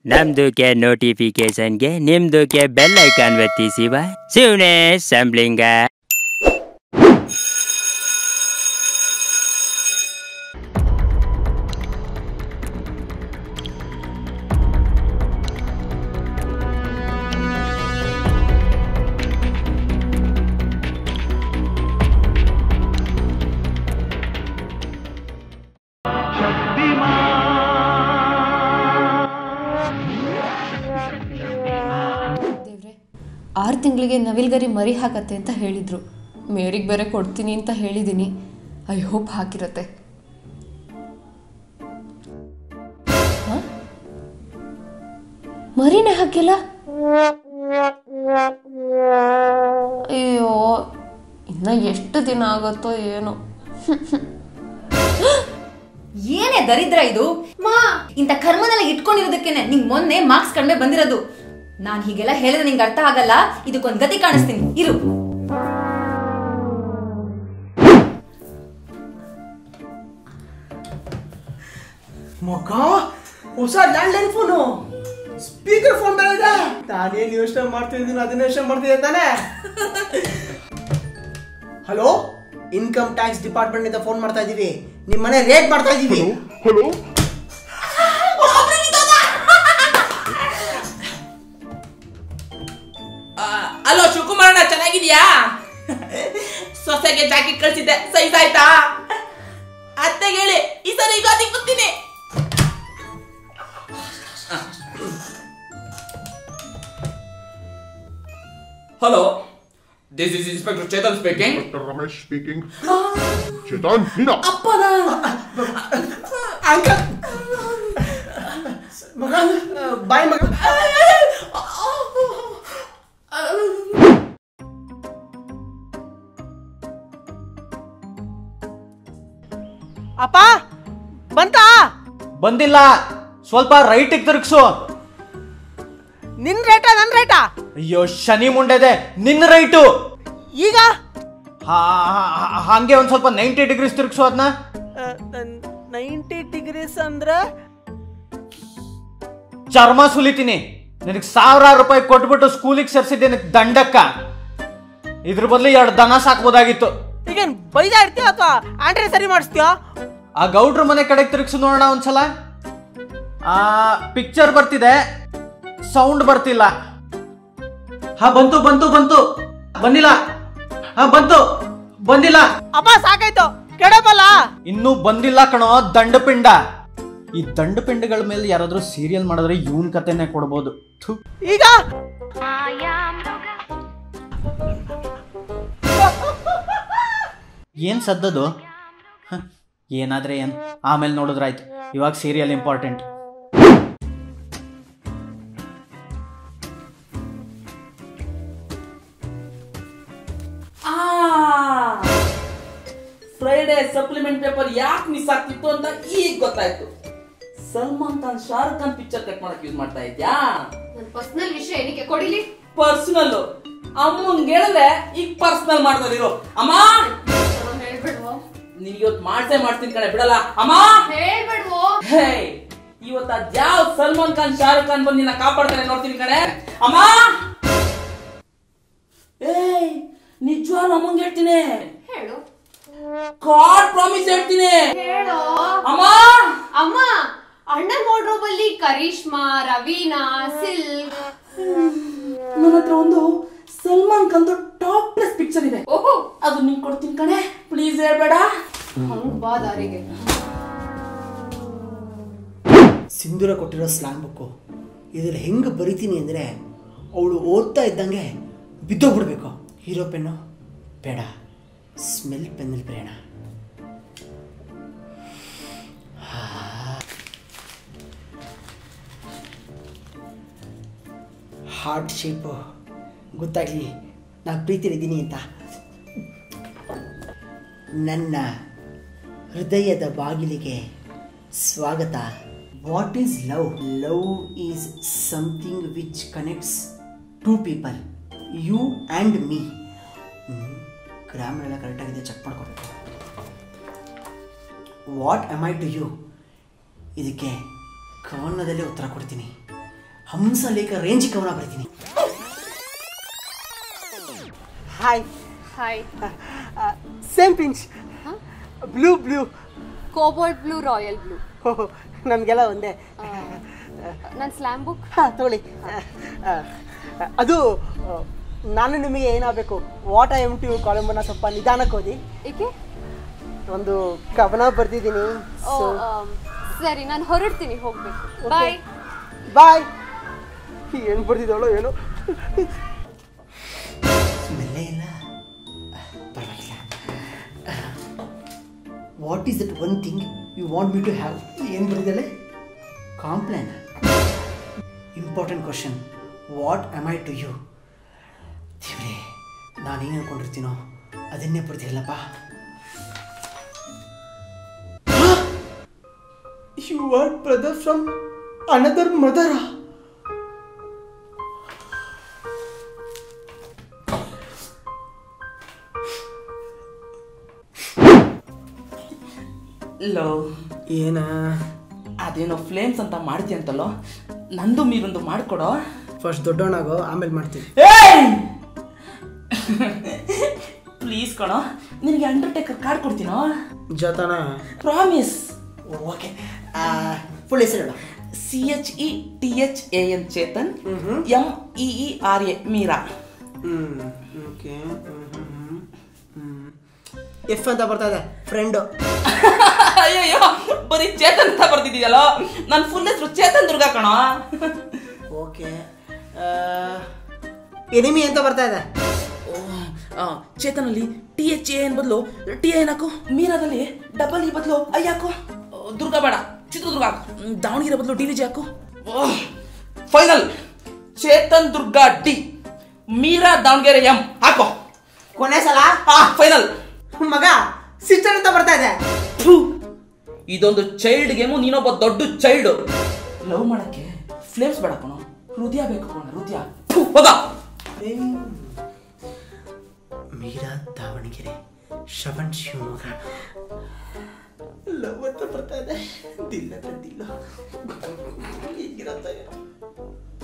ನಮ್ದುಕ್ಕೆ ನೋಟಿಫಿಕೇಶನ್ಗೆ ನಿಮ್ದುಕ್ಕೆ bell icon ಒತ್ತಿಸಿವ ಶಿವನೇ ಸಂಬ್ಲಿಂಗ ದೇವ್ರೆ ಆರು ತಿಂಗಳಿಗೆ ನವಿಲ್ಗರಿ ಮರಿ ಹಾಕತ್ತೆ ಅಂತ ಹೇಳಿದ್ರು ಮೇರಿಗೆ ಬೇರೆ ಕೊಡ್ತೀನಿ ಅಂತ ಹೇಳಿದ್ದೀನಿ ಐ ಹೋಪ್ ಹಾಕಿರತ್ತೆ ಹ? ಮರಿನೇ ಹಾಕಿಲ್ಲ ಅಯ್ಯೋ ಇನ್ನ ಎಷ್ಟು ದಿನ ಆಗುತ್ತೋ ಏನೋ ಏನೇ ದರಿದ್ರ ಇದು ಮಾ ಇಂಥ ಕರ್ಮನೆಲ್ಲ ಇಟ್ಕೊಂಡಿರೋದಕ್ಕೇನೆ ನಿಂಗ್ ಮೊನ್ನೆ ಮಾರ್ಕ್ಸ್ ಕಡಿಮೆ ಬಂದಿರೋದು ನಾನ್ ಹೀಗೆಲ್ಲ ಹೇಳಿದ್ರೆ ನಿಂಗೆ ಅರ್ಥ ಆಗಲ್ಲ ಇದಕ್ಕೊಂದ್ ಗತಿ ಕಾಣಿಸ್ತೀನಿ ಇರು ಮಗ ಹೊಸ ಲ್ಯಾಂಡ್ಲೈನ್ ಫೋನು ಸ್ಪೀಕರ್ ಫೋನ್ ತರ ಇದೆ ನಾನೇನ್ ಯೋಚನೆ ಮಾಡ್ತಿದ್ದೀನಿ ಅದನ್ನ ಯೋಚನೆ ಮಾಡ್ತಿದ್ದೆ ತಾನೆ ಹಲೋ ಇನ್ಕಮ್ ಟ್ಯಾಕ್ಸ್ ಡಿಪಾರ್ಟ್ಮೆಂಟ್ ಇಂದ ಫೋನ್ ಮಾಡ್ತಾ ಇದೀವಿ ನಿಮ್ ಮನೆ ರೇಟ್ ಮಾಡ್ತಾ ಇದೀವಿ ಅಲೋ ಶಿವಕುಮಾರಣ್ಣ ಚೆನ್ನಾಗಿದ್ಯಾ ಸೊಸೆಗೆ ಜಾಕೆಟ್ ಕಳ್ಸಿದ್ದೆ ಸೈಜ್ ಆಯ್ತಾ ಅತ್ತೆಗೆ ಹೇಳಿ ಈ ಸಲ ಯುಗಾದಿಗೆ ಬರ್ತೀನಿ hello this is inspector Chetan speaking Dr. Ramesh speaking. Chetan, Hina. ಅಪ್ಪನ ಅಂಕಲ್ ಮಗ ಬಾಯ್ ಮಗ ಅಪ್ಪ ಬಂತಾ ಬಂದಿಲ್ಲ ಸ್ವಲ್ಪ ರೈಟಿಗೆ ತಿರುಗಿಸು ನಿನ್ ರೇಟಾ ನನ್ ರೇಟಾ ಅಯ್ಯೋ ಶನಿ ಮುಂಡೆದೆ ನಿನ್ನ ರೈಟು ಈಗ ಹಾ ಹಾ- ಹಾ- ಹಂಗೆ ಒಂದ್ ಸ್ವಲ್ಪ ನೈಂಟಿ ಡಿಗ್ರೀಸ್ ತಿರುಗಿಸು ಅದನ್ನ ನೈಂಟಿ ಡಿಗ್ರೀಸ್ ಅಂದ್ರೆ ಚರ್ಮ ಸುಲಿತೀನಿ ನಿನಗೆ ಸಾವಿರಾರು ರೂಪಾಯಿ ಕೊಟ್ಬಿಟ್ಟು ಸ್ಕೂಲಿಗೆ ಸೇರ್ಸಿದ್ದೀನಿ ದಂಡಕ್ಕ ಇದ್ರ ಬದಲು ಎರಡು ದನ ಸಾಕ್ಬೋದಾಗಿತ್ತು ಈಗೇನ್ ಬೈದಾ ಇರ್ತೀಯ ಅಥವಾ ಆಂಡ್ರೆ ಸರಿ ಮಾಡಿಸ್ತೀಯ ಆ ಗೌಡ್ರ ಮನೆ ಕಡೆಗೆ ತಿರುಗಿಸು ನೋಡೋಣ ಒಂದ್ಸಲ ಆ ಪಿಕ್ಚರ್ ಬರ್ತಿದೆ ಸೌಂಡ್ ಬರ್ತಿಲ್ಲ ಹಾ ಬಂತು ಬಂತು ಬಂತು ಬಂದಿಲ್ಲ ಹಾ ಬಂತು ಬಂದಿಲ್ಲ ಅಪ್ಪ ಸಾಕಾಯ್ತು ಕೆಡಬಲ್ಲ ಇನ್ನೂ ಬಂದಿಲ್ಲ ಕಣೋ ದಂಡಪಿಂಡ ಈ ದಂಡಪಿಂಡಗಳ ಮೇಲೆ ಯಾರಾದ್ರೂ ಸೀರಿಯಲ್ ಮಾಡಿದ್ರೆ ಇವನ್ ಕತೆನೆ ಕೊಡ್ಬೋದು ಥು. ಈಗ ಏನ್ ಸದ್ದದು ಹ, ಏನಾದ್ರೆ ಏನ್ ಆಮೇಲೆ ನೋಡಿದ್ರಾಯ್ತು ಇವಾಗ serial important Friday supplement paper ಯಾಕೆ ಮಿಸ್ ಆಗ್ತಿತ್ತು ಅಂತ ಈಗ ಗೊತ್ತಾಯ್ತು ಸಲ್ಮಾನ್ ಖಾನ್ ಶಾರುಖ್ ಖಾನ್ ಪಿಕ್ಚರ್ ಕಟ್ ಮಾಡಕ್ ಯೂಸ್ ಮಾಡ್ತಾ ಇದ್ಯಾ ನನ್ನ ಪರ್ಸನಲ್ ವಿಷಯ ಏನಕ್ಕೆ ಕೊಡಿಲಿ ಪರ್ಸನಲ್ ಅಮ್ಮಂಗ್ ಹೇಳಿದ್ರೆ ಈಗ ಪರ್ಸನಲ್ ಮಾಡ್ತಾರಿರೋ ಅಮ್ಮ ಹೇಳ್ಬೇಡ್ವೋ ನೀನ್ ಇವತ್ತು ಮಾಡ್ಸೇ ಮಾಡ್ತೀನಿ ಕಣೆ ಬಿಡಲ್ಲ ಅಮ್ಮ ಹೇಳ್ಬೇಡ್ವೋ ಹೇ ಇವತ್ತ ಅದ್ಯಾವ್ ಸಲ್ಮಾನ್ ಖಾನ್ ಶಾರುಖ್ ಖಾನ್ ಬಂದು ನಿನ್ನ ಕಾಪಾಡ್ತಾರೆ ನೋಡ್ತೀನಿ ಕಣೆ ಅಮ್ಮ ಏಯ್ ನಿಜವಾಗ್ಲೂ ಅಮ್ಮಂಗ್ ಹೇಳ್ತೀನಿ ಹೇಳು ಕಾಡ್ ಪ್ರಾಮಿಸ್ ಹೇಳ್ತೀನಿ ಹೇಳೋ ಅಮ್ಮ ಅಮ್ಮ ಅಣ್ಣನ್ ವಾರ್ಡ್ರೋಬ್ ಅಲ್ಲಿ ಕರಿಷ್ಮಾ ರವೀನಾ ಸಿಲ್ಕ್ ನನ್ನ ಹತ್ರ ಒಂದು Salman Khan top plus picture ಇದೆ ಓಹೋ ಅದು ನಿಂಗೆ ಕೊಡ್ತೀನಿ ಕಣೆ ಪ್ಲೀಸ್ ಹೇಳ್ಬೇಡ ಹಂಗ್ ಬಾ ದಾರಿಗೆ ಸಿಂಧೂರ ಕೊಟ್ಟಿರೋ ಸ್ಲಾಮ್ ಬುಕ್ಕು ಇದ್ರಲ್ಲಿ ಹೆಂಗೆ ಬರಿತೀನಿ ಅಂದರೆ ಅವಳು ಓದ್ತಾ ಇದ್ದಂಗೆ ಬಿದ್ದೋಗ್ಬಿಡ್ಬೇಕು ಹೀರೋ ಪೆನ್ನು ಬೇಡ ಸ್ಮೆಲ್ ಪೆನ್ನಲ್ಲಿ ಬೇಡ ಹಾರ್ಟ್ ಶೇಪು ಗೊತ್ತಾಗಲಿ ನಾ ಪ್ರೀತಿಲಿದ್ದೀನಿ ಅಂತ ನನ್ನ ಹೃದಯದ ಬಾಗಿಲಿಗೆ ಸ್ವಾಗತ what is love love is something which connects two people you and me grammar ಎಲ್ಲ ಕರೆಕ್ಟಾಗಿದೆ ಚೆಕ್ ಮಾಡ್ಕೊಬೇಕು what am I to you ಇದಕ್ಕೆ ಕವನದಲ್ಲೇ ಉತ್ತರ ಕೊಡ್ತೀನಿ ಹಂಸಲೇಖ ರೇಂಜ್ ಕವನ ಬರ್ತೀನಿ hi hi same pinch blue blue cobalt blue royal blue ನಮಗೆಲ್ಲ ಒಂದೇ ನನ್ನ ಸ್ಲ್ಯಾಮ್ ಬುಕ್ ಹಾಂ ತಗೊಳ್ಳಿ ಆ, ಆ, ಅದು ಆ, ನಾನು ನಿಮಗೆ ಏನಾಗಬೇಕು ವಾಟ ಎಮ್ ಟಿ ಕಾಲಂಬನ್ನ ಸ್ವಲ್ಪ ನಿಧಾನಕ್ಕೆ ಓದಿ ಏಕೆ ಒಂದು ಕವನ ಬರ್ದಿದ್ದೀನಿ ಓ ಆಮ್, ಸರಿ ನಾನು ಹೊರಡ್ತೀನಿ ಹೋಗ್ಬೇಕು ಬಾಯ್ ಬಾಯ್ ಏನು ಬರ್ದಿದ್ದಾಳೋ ಏನೋ ಸ್ಮೆಲ್ಲೇ ಇಲ್ಲ ಪರವಾಗಿಲ್ಲ what is that one thing you want me to have ಏನು ಬರೆದಿದ್ದಾಳೆ complain important question what am I to you ದೇವ್ರೆ ನಾನೇನು ಅನ್ಕೊಂಡಿರ್ತೀನೋ ಅದನ್ನೇ ಬರ್ದಿಲ್ಲಪ್ಪ you are brother from another mother ಲೋ ಏನ ಅದೇನೋ ಫ್ಲೇಮ್ಸ್ ಅಂತ ಮಾಡ್ತೀಯಂತಲ್ಲೋ ನಂದು ಮೀರೊಂದು ಮಾಡ್ಕೊಡೋ ಫಸ್ಟ್ ದೊಡ್ಡವನಾಗೋ ಆಮೇಲೆ ಮಾಡ್ತೀನಿ ಪ್ಲೀಸ್ ಕಣೋ ನಿನಗೆ ಅಂಡರ್ಟೇಕರ್ ಕಾರ್ಡ್ ಕೊಡ್ತೀನೋ ಜತನ ಪ್ರಾಮಿಸ್ ಓಕೆ ಫುಲ್ ಹೆಸರು ಹೇಳು C H E T H A N Chethan M E E R A Meera okay F ಅಂತ ಬರ್ತಾ ಇದೆ ಫ್ರೆಂಡು ಅಯ್ಯಯ್ಯೋ ಬರೀ ಚೇತನ್ ಅಂತ ಬರ್ತಿದ್ದೀಯಲ್ಲೋ ನನ್ನ ಫುಲ್ ಹೆಸರು ಚೇತನ್ ದುರ್ಗಾ ಕಣೋ ಓಕೆ ಎನಿಮಿ ಅಂತ ಬರ್ತಾ ಇದೆ ಓ, ಆ, ಚೇತನಲ್ಲಿ ಟಿ ಎಚ್ ಎ ಎನ್ ಬದಲು ಟಿ ಎನ್ ಹಾಕು ಮೀರಾದಲ್ಲಿ ಡಬಲ್ ಇ ಬದಲು ಐ ಹಾಕು ಆ, ದುರ್ಗಾ ಬೇಡ ಚಿತ್ರದುರ್ಗ ಹಾಕು ಹ್ಮ್, ದಾವಣಗೆರೆ ಬದಲು ಡಿ ವಿಜಿ ಹಾಕು final Chethan Durga D Meera Davanagere M ಹಾಕೋ ಕೊನೆ ಸಲ ಫೈನಲ್ ಮಗ ಸಿಸ್ಟರ್ ಅಂತ ಬರ್ತಾ ಇದೆ ಇದೊಂದು ಚೈಲ್ಡ್ ಗೇಮು ನೀನೊಬ್ಬ ದೊಡ್ಡ ಚೈಲ್ಡ್ ಲವ್ ಮಾಡಕ್ಕೆ ಫ್ಲೇಮ್ಸ್ ಬೇಡ ಕಣೋ ಹೃದಯ ಬೇಕು ಕಣ ಹೃದಯ ಥು, ಹೋಗ ಮೀರಾ ದಾವಣಗೆರೆ ಶ್ರವಣ್ ಶಿವಮೊಗ್ಗ ಲವ್ ಅಂತ ಬರ್ತಾ ಇದೆ ದಿಲ್ಲ ದಿಲ್ಲ ಹೀಗಿರತ್ತೆ